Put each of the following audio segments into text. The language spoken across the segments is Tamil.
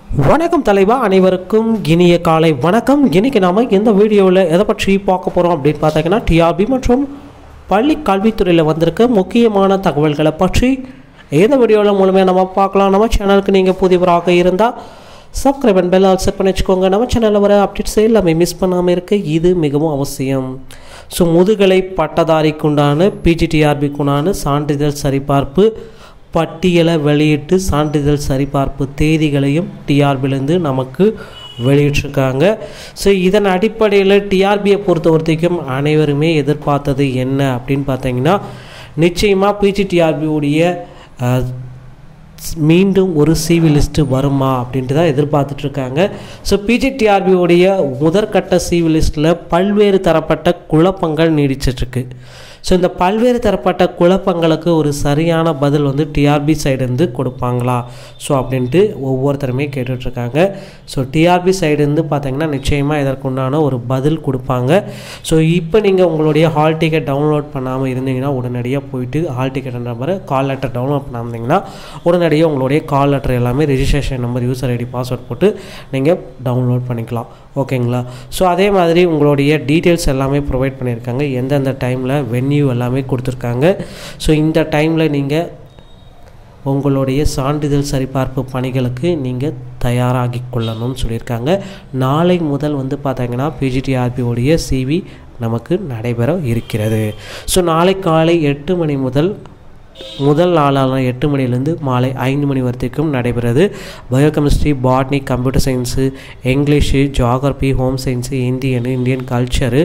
வணக்கம் தலைவா அனைவருக்கும் இனிய காலை வணக்கம் இன்னைக்கு நாம இந்த வீடியோவில் எதை பற்றி பார்க்க போகிறோம் அப்படின்னு பார்த்தீங்கன்னா டிஆர்பி மற்றும் பள்ளி கல்வித்துறையில் வந்திருக்க முக்கியமான தகவல்களை பற்றி இந்த வீடியோவில் மூலமாக நம்ம பார்க்கலாம் நம்ம சேனலுக்கு நீங்கள் புதியவராக இருந்தால் subscribe and bell all set பண்ணி வச்சுக்கோங்க நம்ம சேனலில் வர அப்டேட்ஸ் எல்லாமே மிஸ் பண்ணாமல் இருக்க இது மிகவும் அவசியம் ஸோ முதுகலை பட்டதாரிக்குண்டான பிஜிடிஆர்பிக்குண்டான சான்றிதழ் சரிபார்ப்பு பட்டியலை வெளியிட்டு சான்றிதழ் சரிபார்ப்பு தேதிகளையும் டிஆர்பிலேருந்து நமக்கு வெளியிட்டிருக்காங்க ஸோ இதன் அடிப்படையில் டிஆர்பியை பொறுத்த வரைக்கும் அனைவருமே எதிர்பார்த்தது என்ன அப்படின்னு பார்த்தீங்கன்னா நிச்சயமாக பிஜிடிஆர்பியுடைய மீண்டும் ஒரு சிவி லிஸ்ட்டு வருமா அப்படின்ட்டு தான் எதிர்பார்த்துட்ருக்காங்க ஸோ பிஜிடிஆர்பியுடைய முதற்கட்ட சிவி லிஸ்ட்டில் பல்வேறு தரப்பட்ட குழப்பங்கள் நீடிச்சிட்ருக்கு ஸோ இந்த பல்வேறு தரப்பட்ட குழப்பங்களுக்கு ஒரு சரியான பதில் வந்து டிஆர்பி சைடுலேருந்து கொடுப்பாங்களா ஸோ அப்படின்ட்டு ஒவ்வொருத்தருமே கேட்டுட்ருக்காங்க ஸோ டிஆர்பி சைடுலேருந்து பார்த்தீங்கன்னா நிச்சயமாக இதற்குண்டான ஒரு பதில் கொடுப்பாங்க ஸோ இப்போ நீங்கள் உங்களுடைய ஹால் டிக்கெட் டவுன்லோட் பண்ணாமல் இருந்தீங்கன்னா உடனடியாக போயிட்டு ஹால் டிக்கெட்ன்ற மாதிரி கால் லெட்டர் டவுன்லோட் பண்ணாமல் உடனடியாக உங்களுடைய கால் லெட்டர் எல்லாமே registration number user ID password போட்டு நீங்கள் டவுன்லோட் பண்ணிக்கலாம் ஓகேங்களா ஸோ அதே மாதிரி உங்களுடைய டீட்டெயில்ஸ் எல்லாமே ப்ரொவைட் பண்ணியிருக்காங்க எந்தெந்த டைமில் வென்யூ எல்லாமே கொடுத்துருக்காங்க ஸோ இந்த டைமில் நீங்கள் உங்களுடைய சான்றிதழ் சரிபார்ப்பு பணிகளுக்கு நீங்கள் தயாராகி கொள்ளணும்னு சொல்லியிருக்காங்க நாளை முதல் வந்து பார்த்தீங்கன்னா பிஜிடிஆர்பியோடைய சிவி நமக்கு நடைபெற இருக்கிறது ஸோ நாளை காலை எட்டு மணி முதல் முதல் நாளான எட்டு மணிலேருந்து மாலை ஐந்து மணி வரைக்கும் நடைபெறுது biochemistry botany computer science English geography home science Indian Indian culture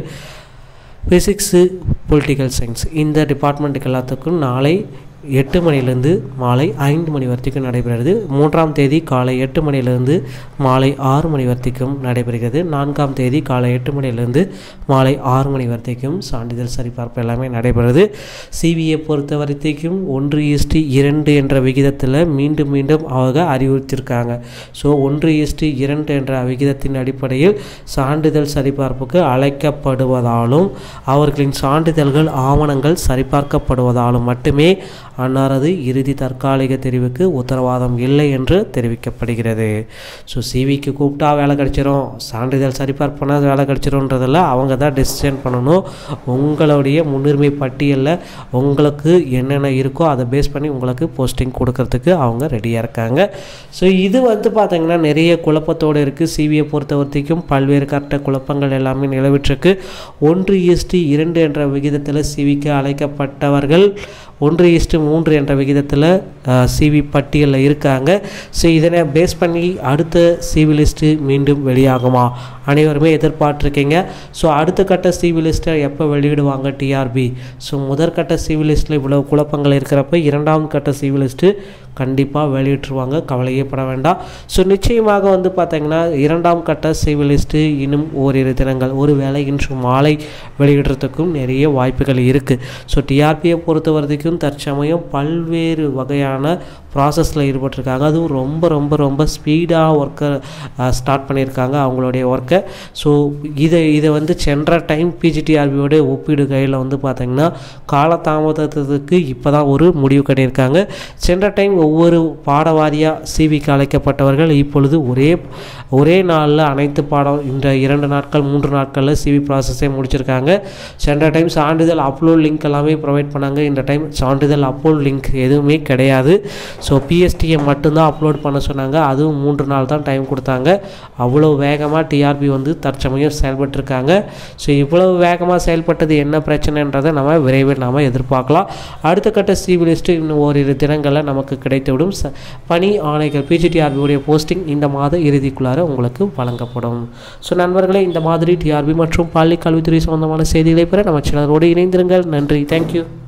physics political science இந்த டிபார்ட்மெண்ட்டுக்கு எல்லாத்துக்கும் நாளை எட்டு மணிலேருந்து மாலை ஐந்து மணி வரைக்கும் நடைபெறுகிறது மூன்றாம் தேதி காலை எட்டு மணிலேருந்து மாலை ஆறு மணி வரைக்கும் நடைபெறுகிறது நான்காம் தேதி காலை எட்டு மணிலேருந்து மாலை ஆறு மணி வரைக்கும் சான்றிதழ் சரிபார்ப்பு எல்லாமே நடைபெறுது சிபிஐ பொறுத்த வரைக்கும் ஒன்று ஈஸ்டி இரண்டு என்ற விகிதத்தில் மீண்டும் மீண்டும் அவங்க அறிவுறுத்தியிருக்காங்க ஸோ ஒன்று ஈஸ்டி இரண்டு என்ற விகிதத்தின் அடிப்படையில் சான்றிதழ் சரிபார்ப்புக்கு அழைக்கப்படுவதாலும் அவர்களின் சான்றிதழ்கள் ஆவணங்கள் சரிபார்க்கப்படுவதாலும் மட்டுமே அன்னாரது இறுதி தற்காலிக தெரிவுக்கு உத்தரவாதம் இல்லை என்று தெரிவிக்கப்படுகிறது ஸோ சிவிக்கு கூப்பிட்டா வேலை கிடச்சிரும் சான்றிதழ் சரிபார்ப்புனா வேலை கிடச்சிரும்ன்றதில் அவங்க தான் டிசிஷன் பண்ணணும் உங்களுடைய முன்னுரிமை பட்டியலில் உங்களுக்கு என்னென்ன இருக்கோ அதை பேஸ் பண்ணி உங்களுக்கு போஸ்டிங் கொடுக்கறதுக்கு அவங்க ரெடியாக இருக்காங்க ஸோ இது வந்து பார்த்திங்கன்னா நிறைய குழப்பத்தோடு இருக்குது சிவியை பொறுத்த வரைக்கும் பல்வேறு கட்ட குழப்பங்கள் எல்லாமே நிலவிட்டிருக்கு ஒன்று ஈஸ்டி இரண்டு என்ற விகிதத்தில் சிவிக்கு அழைக்கப்பட்டவர்கள் ஒன்று ஈஸ்ட்டு மூன்று என்ற விகிதத்தில் சிவி பட்டியலில் இருக்காங்க ஸோ இதனை பேஸ் பண்ணி அடுத்த சிவி லிஸ்ட்டு மீண்டும் வெளியாகுமா அனைவருமே எதிர்பார்த்துருக்கீங்க ஸோ அடுத்த கட்ட சிவி லிஸ்ட்டை எப்போ வெளியிடுவாங்க டிஆர்பி ஸோ முதற்கட்ட சிவி லிஸ்ட்டில் இவ்வளோ குழப்பங்கள் இருக்கிறப்ப இரண்டாம் கட்ட சிவி லிஸ்ட்டு கண்டிப்பாக வெளியிட்டுருவாங்க கவலையே பட வேண்டாம் ஸோ நிச்சயமாக வந்து பார்த்திங்கன்னா இரண்டாம் கட்ட சிவில் லிஸ்ட்டு இன்னும் ஓரிரு தினங்கள் ஒரு வேளை இன்று மாலை வெளியிடுறதுக்கும் நிறைய வாய்ப்புகள் இருக்குது ஸோ டிஆர்பியை பொறுத்த வரைக்கும் தற்சமயம் பல்வேறு வகையான ப்ராசஸில் ஈடுபட்டிருக்காங்க அதுவும் ரொம்ப ரொம்ப ரொம்ப ஸ்பீடாக ஒர்க்கை ஸ்டார்ட் பண்ணியிருக்காங்க அவங்களுடைய ஒர்க்கை ஸோ இதை இதை வந்து சென்ற டைம் பிஜிடிஆர்பியோட ஒப்பீடு கையில் வந்து பார்த்திங்கன்னா காலதாமதத்துக்கு இப்போ தான் ஒரு முடிவு கட்டியிருக்காங்க சென்ற டைம் ஒவ்வொரு பாடவாரியாக சிவிக்கு அழைக்கப்பட்டவர்கள் இப்பொழுது ஒரே ஒரே நாளில் அனைத்து பாடம் இந்த இரண்டு நாட்கள் மூன்று நாட்களில் சிவி ப்ராசஸே முடிச்சிருக்காங்க சென்ற டைம் சான்றிதழ் அப்லோட் லிங்க் எல்லாமே ப்ரொவைட் பண்ணாங்க இந்த டைம் சான்றிதழ் அப்லோட் லிங்க் எதுவுமே கிடையாது ஸோ பிஎஸ்டிஎம் மட்டும்தான் அப்லோட் பண்ண சொன்னாங்க அதுவும் மூன்று நாள் தான் டைம் கொடுத்தாங்க அவ்வளோ வேகமாக டிஆர்பி வந்து தற்சமயம் செயல்பட்டுருக்காங்க ஸோ இவ்வளவு வேகமாக செயல்பட்டது என்ன பிரச்சனைன்றதை நம்ம விரைவில் நாம் எதிர்பார்க்கலாம் அடுத்த கட்ட சிவி லிஸ்ட்டு இன்னும் ஓரிரு தினங்களில் நமக்கு கிடைத்துவிடும் ச பணி ஆணைகள் பிஜிடிஆர்பியுடைய போஸ்டிங் இந்த மாத இறுதிக்குள்ளார உங்களுக்கு வழங்கப்படும் ஸோ நண்பர்களே இந்த மாதிரி டிஆர்பி மற்றும் பள்ளி கல்வித்துறை சம்பந்தமான செய்திகளை பெற நம்ம சேனலோடு இணைந்திருங்கள் நன்றி தேங்க்யூ